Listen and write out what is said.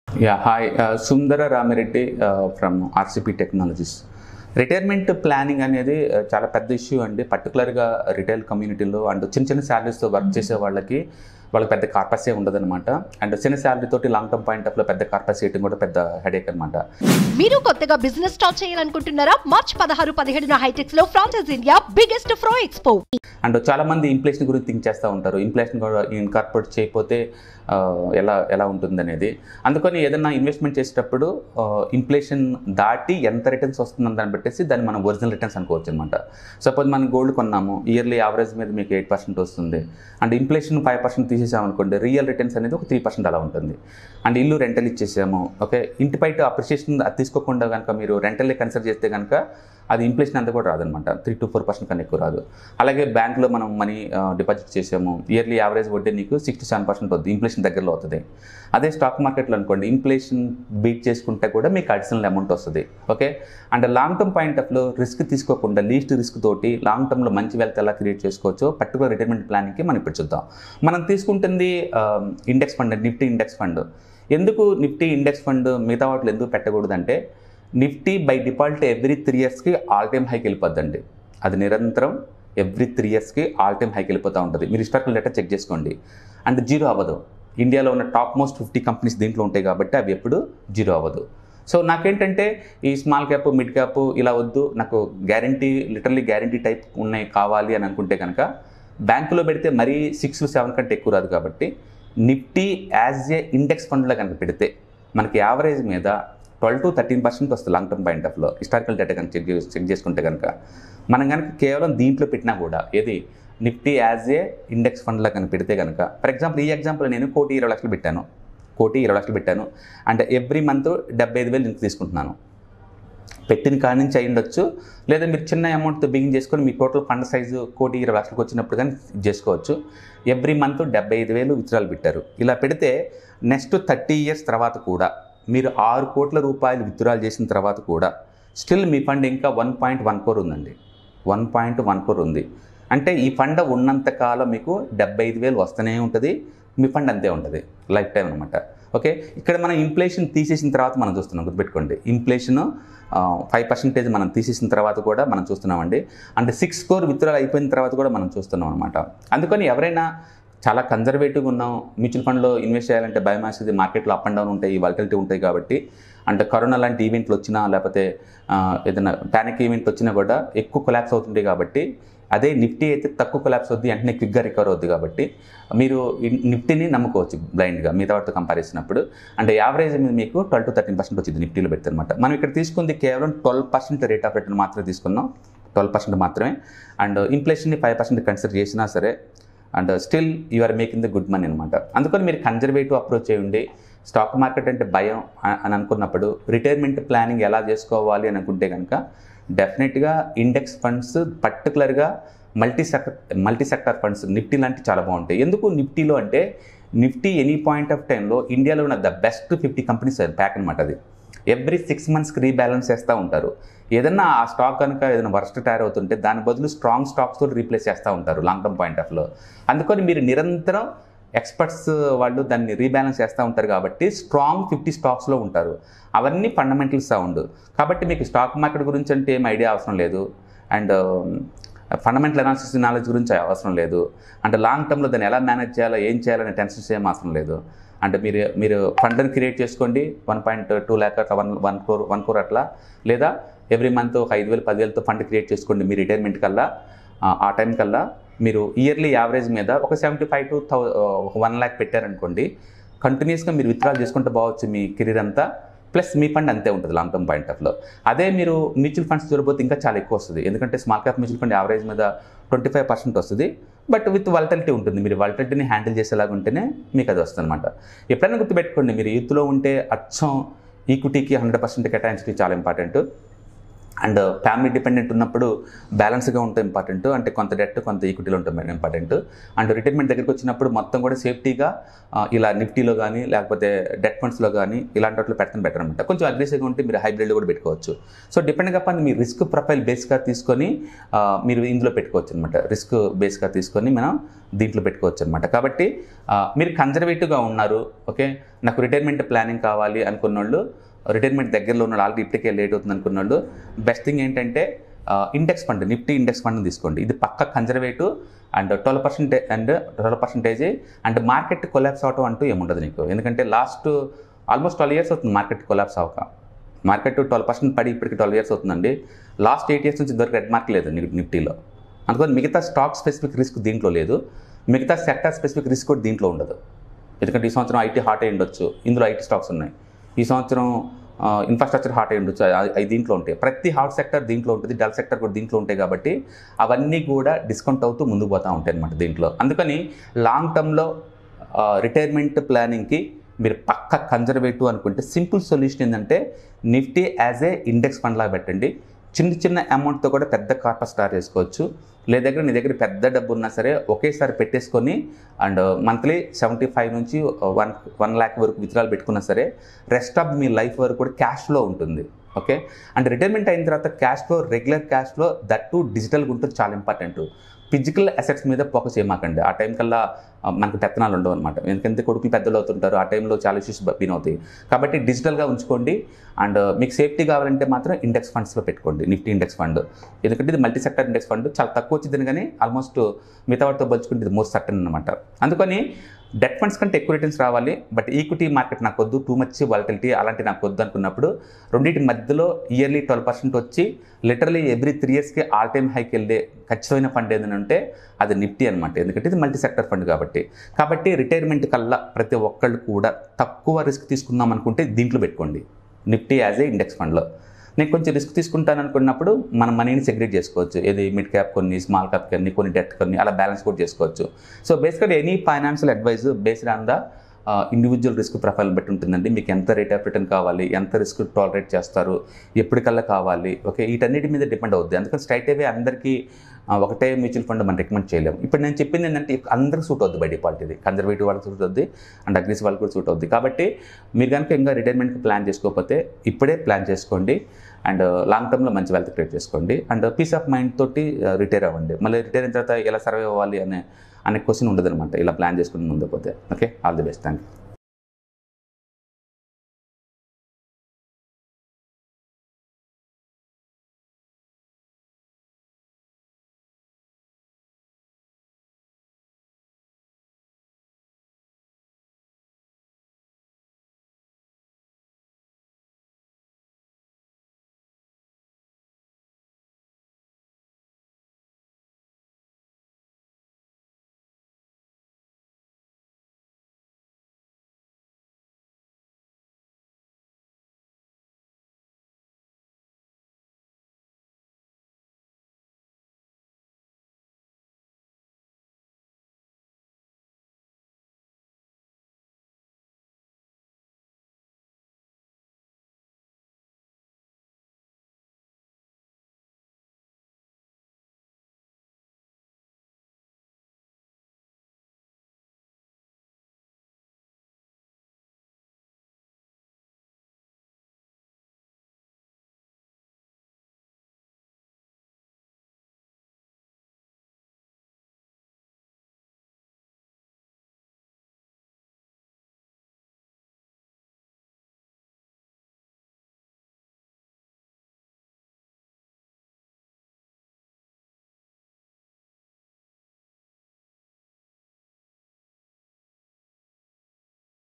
Yeah, hi, uh, Sundara Ramireddy uh, from RCP Technologies. Retirement planning అనేది uh, చాలా పెద్ద issue అండి పర్టికులర్గా రిటైల్ కమ్యూనిటీలో అండ్ చిన్న చిన్న శాలరీస్తో వర్క్ చేసే వాళ్ళకి వాళ్ళకి పెద్ద కార్పసే ఉండదన్నమాట అండ్ చిన్న శాలరీ తోటి లాంగ్ టర్మ్ పాయింట్ ఆఫ్లో పెద్ద కార్పస్ చేయడం కూడా పెద్ద హెడేక్ అనమాట మీరు కొత్తగా బిజినెస్ స్టార్ట్ చేయాలనుకుంటున్నారా మార్చ్ పదహారు పదిహేడున హైటెక్స్ లో ఫ్రాన్సెస్ ఇండియా బిగ్గెస్ట్ ఫ్రో ఎక్స్పో అండ్ చాలా మంది ఇన్ఫ్లేషన్ గురించి థింక్ చేస్తూ ఉంటారు ఇన్ఫ్లేషన్ కూడా ఇన్కార్పొరేట్ చేయకపోతే ఆ, ఎలా ఎలా ఉంటుంది అనేది అందుకని ఏదైనా ఇన్వెస్ట్మెంట్ చేసేటప్పుడు ఇన్ఫ్లేషన్ దాటి ఎంత రిటర్న్స్ వస్తుందని దాన్ని పెట్టేసి దాన్ని మనం ఒరిజినల్ రిటర్న్స్ అనుకోవచ్చు అనమాట సపోజ్ మనం గోల్డ్ కొన్నాము ఇయర్లీ యావరేజ్ మీద మీకు ఎయిట్ పర్సెంట్ వస్తుంది అండ్ ఇన్ఫ్లేషన్ ఫైవ్ పర్సెంట్ తీసేసామనుకోండి రియల్ రిటర్న్స్ అనేది ఒక త్రీ పర్సెంట్ అలా ఉంటుంది అండ్ ఇల్లు రెంటల్ ఇచ్చేసాము ఓకే ఇంటి బయట అప్రిషియేషన్ అది తీసుకోకుండా కనుక మీరు రెంటల్లే కన్సిడర్ చేస్తే కనుక అది ఇన్ఫ్లేషన్ అంతా కూడా రాదనమాట త్రీ టు ఫోర్ పర్సెంట్ కన్నా ఎక్కువ రాదు అలాగే బ్యాంక్లో మనం మనీ డిపాజిట్ చేసాము ఇయర్లీ యావరేజ్ వడ్డీ నీకు సిక్స్ టు సెవెన్ పర్సెంట్ వద్దు ఇన్ఫ్లేషన్ దగ్గరలో అవుతుంది అదే స్టాక్ మార్కెట్లో అనుకోండి ఇన్ఫ్లేషన్ బీట్ చేసుకుంటే కూడా మీకు అడిషనల్ అమౌంట్ వస్తుంది okay and long term point ఆఫ్లో రిస్క్ తీసుకోకుండా లీస్ట్ రిస్క్ తోటి లాంగ్ టర్మ్లో మంచి వెల్త్ ఎలా క్రియేట్ చేసుకోవచ్చో పర్టికులర్ రిటైర్మెంట్ ప్లానింగ్కి మనం ఇప్పుడు చూద్దాం మనం తీసుకుంటుంది index fund Nifty index fund ఎందుకు నిఫ్టీ ఇండెక్స్ ఫండ్ మిగతా వాటిలో ఎందుకు పెట్టకూడదంటే Nifty by default every three ఇయర్స్కి ఆల్ టైమ్ హైకి వెళ్ళిపోద్దండి అది నిరంతరం ఎవ్రీ త్రీ ఇయర్స్కి ఆల్ టైమ్ హైకి వెళ్ళిపోతూ ఉంటుంది మీరు హిస్టారికల్ డేటా చెక్ చేసుకోండి అండ్ జీరో అవ్వదు ఇండియాలో ఉన్న టాప్ మోస్ట్ ఫిఫ్టీ కంపెనీస్ దీంట్లో ఉంటాయి కాబట్టి అవి ఎప్పుడు జీరో అవ్వదు సో నాకేంటంటే ఈ స్మాల్ క్యాప్ మిడ్ క్యాప్ ఇలా వద్దు నాకు గ్యారంటీ లిటరల్లీ గ్యారంటీ టైప్ ఉన్నాయి కావాలి అని అనుకుంటే కనుక బ్యాంకులో పెడితే మరీ సిక్స్ సెవెన్ కంటే ఎక్కువ రాదు కాబట్టి నిఫ్టీ యాజ్ ఏ ఇండెక్స్ ఫండ్లో కనుక పెడితే మనకి యావరేజ్ మీద ట్వెల్వ్ టు థర్టీన్ పర్సెంట్ వస్తుంది లాంగ్ టర్మ్ పాయింట్ ఆఫ్లో హిస్టారికల్ డేటా కనుక చెక్ చేసి- చెక్ చేసుకుంటే కనుక మనం కనుక కేవలం దీంట్లో పెట్టినా కూడా ఏది నిఫ్టీ యాజ్ ఏ ఇండెక్స్ ఫండ్లో కనుక పెడితే కనుక ఫర్ ఎగ్జాంపుల్ ఈ ఎగ్జాంపుల్ నేను కోటి ఇరవై లక్షలు పెట్టాను కోటి ఇరవై లక్షలు పెట్టాను అంటే ఎవ్రీ మంత్ డెబ్బై ఐదు వేలు నేను తీసుకుంటున్నాను పెట్టిన కాడి నుంచి అయి ఉండొచ్చు లేదా మీరు చిన్న అమౌంట్తో బిగిన్ చేసుకొని మీ టోటల్ ఫండ్ సైజు కోటి ఇరవై లక్షలకు వచ్చినప్పుడు కానీ ఇది చేసుకోవచ్చు ఎవ్రీ మంత్ డెబ్బై ఐదు వేలు విత్డ్రాలు పెట్టారు ఇలా పెడితే నెక్స్ట్ థర్టీ ఇయర్స్ తర్వాత కూడా మీరు ఆరు కోట్ల రూపాయలు విత్డ్రాల్ చేసిన తర్వాత కూడా స్టిల్ మీ ఫండ్ ఇంకా వన్ పాయింట్ వన్ ఫోర్ ఉందండి వన్ పాయింట్ వన్ ఫోర్ ఉంది అంటే ఈ ఫండ్ ఉన్నంత కాలం మీకు డెబ్బై ఐదు వేలు వస్తూనే ఉంటుంది మీ ఫండ్ అంతే ఉంటుంది లైఫ్ టైం అనమాట ఓకే ఇక్కడ మనం ఇన్ఫ్లేషన్ తీసేసిన తర్వాత మనం చూస్తున్నాం గుర్తుపెట్టుకోండి ఇన్ఫ్లేషన్ ఫైవ్ పర్సెంటేజ్ మనం తీసేసిన తర్వాత కూడా మనం చూస్తున్నామండి అంటే సిక్స్ స్కోర్ విత్డ్రాల్ అయిపోయిన తర్వాత కూడా మనం చూస్తున్నాం అనమాట అందుకని ఎవరైనా చాలా కన్జర్వేటివ్గా ఉన్నాం మ్యూచువల్ ఫండ్లో ఇన్వెస్ట్ చేయాలంటే భయం వేసేది మార్కెట్లో అప్ అండ్ డౌన్ ఉంటాయి వాలిటిలిటీ ఉంటాయి కాబట్టి అంటే కరోనా లాంటి ఈవెంట్లు వచ్చినా లేకపోతే ఆ, ఏదైనా ప్యానిక్ ఈవెంట్ వచ్చినా కూడా ఎక్కువ కొలాప్స్ అవుతుంటాయి కాబట్టి అదే నిఫ్టీ అయితే తక్కువ కొలాప్స్ అవుద్ది వెంటనే క్విక్గా రికవర్ అవుద్ది కాబట్టి మీరు ఈ నిఫ్టీని నమ్ముకోవచ్చు బ్లైండ్గా మిగతా వాటితో కంపేర్ చేసినప్పుడు అంటే యావరేజ్ మీద మీకు ట్వెల్వ్ టు థర్టీన్ పర్సెంట్ వచ్చింది నిఫ్టీలో పెడితే అనమాట మనం ఇక్కడ తీసుకుంది కేవలం twelve percent rate of return మాత్రమే తీసుకున్నాం ట్వెల్వ్ పర్సెంట్ మాత్రమే అండ్ ఇన్ఫ్లేషన్ని ఫైవ్ పర్సెంట్ కన్సిడర్ చేసినా సరే and still you are making the good money అనమాట అందుకని మీరు కన్జర్వేటివ్ అప్రోచ్ చేయండి స్టాక్ మార్కెట్ అంటే భయం అ- అని అనుకున్నప్పుడు రిటైర్మెంట్ ప్లానింగ్ ఎలా చేసుకోవాలి అని అనుకుంటే కనుక డెఫినెట్గా ఇండెక్స్ ఫండ్స్ పర్టికులర్గా multi sector multi sector funds Nifty లాంటివి చాలా బాగుంటాయి ఎందుకు నిఫ్టీలో అంటే నిఫ్టీ ఎనీ పాయింట్ ఆఫ్ టైంలో ఇండియాలో ఉన్న the best fifty companies pack అనమాట అది ఎవ్రీ సిక్స్ మంత్స్కి రీబ్యాలెన్స్ చేస్తూ ఉంటారు ఏదన్నా ఆ స్టాక్ కనుక ఏదైనా వర్స్ట్ టైర్ అవుతుంటే దాని బదులు స్ట్రాంగ్ స్టాక్స్ తోటి రీప్లేస్ చేస్తూ ఉంటారు లాంగ్ టర్మ్ పాయింట్ ఆఫ్లో అందుకని మీరు నిరంతరం ఎక్స్పర్ట్స్ వాళ్ళు దాన్ని రీబ్యాలెన్స్ చేస్తూ ఉంటారు కాబట్టి స్ట్రాంగ్ ఫిఫ్టీ స్టాక్స్లో ఉంటారు అవన్నీ ఫండమెంటల్ సౌండ్ కాబట్టి మీకు స్టాక్ మార్కెట్ గురించి అంటే ఏం ఐడియా అవసరం లేదు అండ్ ఫండమెంటల్ అనాలిసిస్ నాలెడ్జ్ గురించి అవసరం లేదు అంటే లాంగ్ టర్మ్లో దాన్ని ఎలా మేనేజ్ చేయాలో ఏం చేయాలనే టెన్షన్స్ ఏం అవసరం లేదు అంటే మీరు మీరు ఫండ్ని క్రియేట్ చేసుకోండి వన్ పాయింట్ టూ ల్యాక్ అట్లా one one crore one crore అట్లా లేదా ఎవ్రీ మంత్ ఒక ఐదు వేలు పదివేలతో ఫండ్ క్రియేట్ చేసుకోండి మీ రిటైర్మెంట్ కల్లా ఆ- ఆ టైం కల్లా మీరు ఇయర్లీ యావరేజ్ మీద ఒక సెవెంటీ ఫైవ్ టు థౌ ఒక వన్ ల్యాక్ పెట్టారనుకోండి కంటిన్యూస్గా మీరు విత్డ్రాల్ చేసుకుంటూ పోవచ్చు మీ కెరీర్ అంతా ప్లస్ మీ ఫండ్ అంతే ఉంటుంది లాంగ్ టర్మ్ పాయింట్ ఆఫ్లో అదే మీరు మ్యూచువల్ ఫండ్స్ చూడబోతే ఇంకా చాలా ఎక్కువ వస్తుంది ఎందుకంటే small cap mutual fund average మీద ట్వంటీ ఫైవ్ పర్సెంట్ వస్తుంది బట్ విత్ వాలటిలిటీ ఉంటుంది మీరు వాలటిలిటీని హ్యాండిల్ చేసేలాగా ఉంటేనే మీకు అది వస్తుంది అనమాట ఎప్పుడైనా గుర్తుపెట్టుకోండి మీరు యూత్లో ఉంటే అచ్చం ఈక్విటీకి హండ్రెడ్ పర్సెంట్ కేటాయించడం చాలా ఇంపార్టెంట్ అండ్ ఫ్యామిలీ డిపెండెంట్ ఉన్నప్పుడు బ్యాలెన్స్గా ఉంటే ఇంపార్టెంట్ అంటే కొంత డెట్ కొంత ఈక్విటీలో ఉంటుంది ఇంపార్టెంట్ అండ్ రిటైర్మెంట్ దగ్గరికి వచ్చినప్పుడు మొత్తం కూడా సేఫ్టీగా ఆ, ఇలా నిఫ్టీలో కానీ లేకపోతే డెట్ ఫండ్స్లో కానీ ఇలాంటి వాటిలో పెట్టడం బెటర్ అనమాట కొంచెం అగ్రెసివ్గా ఉంటే మీరు హైబ్రిడ్లో కూడా పెట్టుకోవచ్చు సో డిపెండ్ అపాన్ మీ రిస్క్ ప్రొఫైల్ బేస్గా తీసుకొని ఆ, మీరు ఇందులో పెట్టుకోవచ్చు అనమాట రిస్క్ బేస్గా తీసుకొని మనం దీంట్లో పెట్టుకోవచ్చు అనమాట కాబట్టి ఆ, మీరు కన్జర్వేటివ్గా ఉన్నారు ఓకే నాకు రిటైర్మెంట్ ప్లానింగ్ కావాలి అనుకున్న వాళ్ళు రిటైర్మెంట్ దగ్గరలో ఉన్న ఆల్రెడీ ఇప్పటికే లేట్ అవుతుంది అనుకున్న వాళ్ళు బెస్ట్ థింగ్ ఏంటంటే index fund Nifty index fund తీసుకోండి ఇది పక్క కన్జర్వేటివ్ అండ్ ట్వెల్వ్ పర్సెంటే and twelve percentage and market collapse అవటం అంటూ ఏముండదు నీకు ఎందుకంటే లాస్ట్ ఆల్మోస్ట్ ట్వెల్వ్ ఇయర్స్ అవుతుంది మార్కెట్ కొలాప్స్ అవ్వక మార్కెట్ ట్వెల్వ్ పర్సెంట్ పడి ఇప్పటికి ట్వెల్వ్ ఇయర్స్ అవుతుందండి లాస్ట్ ఎయిట్ ఇయర్స్ నుంచి దొరికి రెడ్ మార్క్ లేదు ని- నిఫ్టీలో అందుకని మిగతా స్టాక్ స్పెసిఫిక్ రిస్క్ దీంట్లో లేదు మిగతా సెక్టర్ స్పెసిఫిక్ రిస్క్ కూడా దీంట్లో ఉండదు ఎందుకంటే ఈ సంవత్సరం ఐటీ హాట్ అయి ఉండొచ్చు ఇందులో ఐటీ స్టాక్స్ ఉన్నాయి ఈ సంవత్సరం ఇన్ఫ్రాస్ట్రక్చర్ హాట్ అయి ఉండొచ్చు అవి అవి దీంట్లో ఉంటాయి ప్రతి హాట్ సెక్టర్ దీంట్లో ఉంటుంది డల్ సెక్టర్ కూడా దీంట్లో ఉంటాయి కాబట్టి అవన్నీ కూడా డిస్కౌంట్ అవుతూ ముందుకు పోతూ ఉంటాయి అనమాట దీంట్లో అందుకని లాంగ్ టర్మ్లో రిటైర్మెంట్ ప్లానింగ్కి మీరు పక్క కన్జర్వేటివ్ అనుకుంటే సింపుల్ సొల్యూషన్ ఏంటంటే Nifty as a index fund లాగా పెట్టండి చిన్న చిన్న అమౌంట్తో కూడా పెద్ద కార్పస్ స్టార్ట్ చేసుకోవచ్చు లేదా దగ్గర నీ దగ్గర పెద్ద డబ్బు ఉన్నా సరే ఒకేసారి పెట్టేసుకొని అండ్ మంత్లీ సెవెంటీ ఫైవ్ నుంచి వన్ వన్ ల్యాక్ వరకు విత్డ్రాలు పెట్టుకున్నా సరే రెస్ట్ ఆఫ్ మీ లైఫ్ వరకు కూడా క్యాష్ ఫ్లో ఉంటుంది ఓకే అండ్ రిటైర్మెంట్ అయిన తర్వాత cash flow regular cash flow that too డిజిటల్గా ఉంటుంది చాలా ఇంపార్టెంట్ ఫిజికల్ అసెట్స్ మీద ఫోకస్ చేయమాకండి ఆ టైం కల్లా ఆ, మనకు పెత్తనాలు ఉండవు అనమాట ఎందుకంటే కొడుకులు పెద్దలు అవుతుంటారు ఆ టైంలో చాలా ఇష్యూస్ బీన్ అవుతాయి కాబట్టి డిజిటల్గా ఉంచుకోండి అండ్ మీకు సేఫ్టీ కావాలంటే మాత్రం ఇండెక్స్ ఫండ్స్లో పెట్టుకోండి నిఫ్టీ ఇండెక్స్ ఫండ్ ఎందుకంటే ఇది మల్టీ సెక్టర్ ఇండెక్స్ ఫండ్ చాలా తక్కువ వచ్చింది కానీ ఆల్మోస్ట్ మిగతా వాటితో పోల్చుకుంటే ఇది మోర్ సర్టన్ అనమాట అందుకని డెట్ ఫండ్స్ కంటే ఎక్కువ రిటర్న్స్ రావాలి బట్ ఈక్విటీ మార్కెట్ నాకు వద్దు టూ మచ్ వాలిటిలిటీ అలాంటి నాకు వద్దు అనుకున్నప్పుడు రెండింటి మధ్యలో ఇయర్లీ ట్వెల్వ్ పర్సెంట్ వచ్చి లిటరలీ ఎవ్రీ త్రీ ఇయర్స్కి ఆల్ టైమ్ హైకి వెళ్ళే ఖచ్చితమైన ఫండ్ ఏంటంటే అది నిఫ్టీ అనమాట ఎందుకంటే ఇది మల్టీ సెక్టర్ ఫండ్ కాబట్టి కాబట్టి రిటైర్మెంట్ కల్లా ప్రతి ఒక్కళ్ళు కూడా తక్కువ రిస్క్ తీసుకుందాం అనుకుంటే దీంట్లో పెట్టుకోండి నిఫ్టీ యాజ్ ఏ ఇండెక్స్ ఫండ్లో నేను కొంచెం రిస్క్ తీసుకుంటాను అనుకున్నప్పుడు మన మనీని సెగ్రేట్ చేసుకోవచ్చు ఏది మిడ్ క్యాప్ కొన్ని స్మాల్ క్యాప్ కొన్ని కొన్ని డెట్ కొన్ని అలా బ్యాలెన్స్ కూడా చేసుకోవచ్చు సో బేసిక్గా any financial advice based on the individual risk profile బట్టి ఉంటుందండి మీకు ఎంత రేట్ ఆఫ్ రిటర్న్ కావాలి ఎంత రిస్క్ టాలరేట్ చేస్తారు ఎప్పటికల్లా కావాలి ఓకే వీటన్నిటి మీద డిపెండ్ అవుద్ది అందుకని స్ట్రైట్ అవే అందరికీ ఆ, ఒకటే మ్యూచువల్ ఫండ్ మనం రికమెండ్ చేయలేము ఇప్పుడు నేను చెప్పింది ఏంటంటే అందరికి సూట్ అవుద్ది బై డిఫాల్ట్ ఇది కన్జర్వేటివ్ వాళ్ళకి సూట్ అవుద్ది అండ్ అగ్రెసివ్ వాళ్ళకి కూడా సూట్ అవుద్ది కాబట్టి మీరు కనుక ఇంకా రిటైర్మెంట్కి ప్లాన్ చేసుకోకపోతే ఇప్పుడే ప్లాన్ చేసుకోండి అండ్ లాంగ్ టర్మ్లో మంచి వెల్త్ క్రియేట్ చేసుకోండి అండ్ పీస్ ఆఫ్ మైండ్ తోటి రిటైర్ అవ్వండి మళ్ళీ రిటైర్ అయిన తర్వాత ఎలా సర్వే అవ్వాలి అనే అనే క్వశ్చన్ ఉండదు అనమాట ఇలా ప్లాన్ చేసుకుని ముందు పోతే okay all the best thank you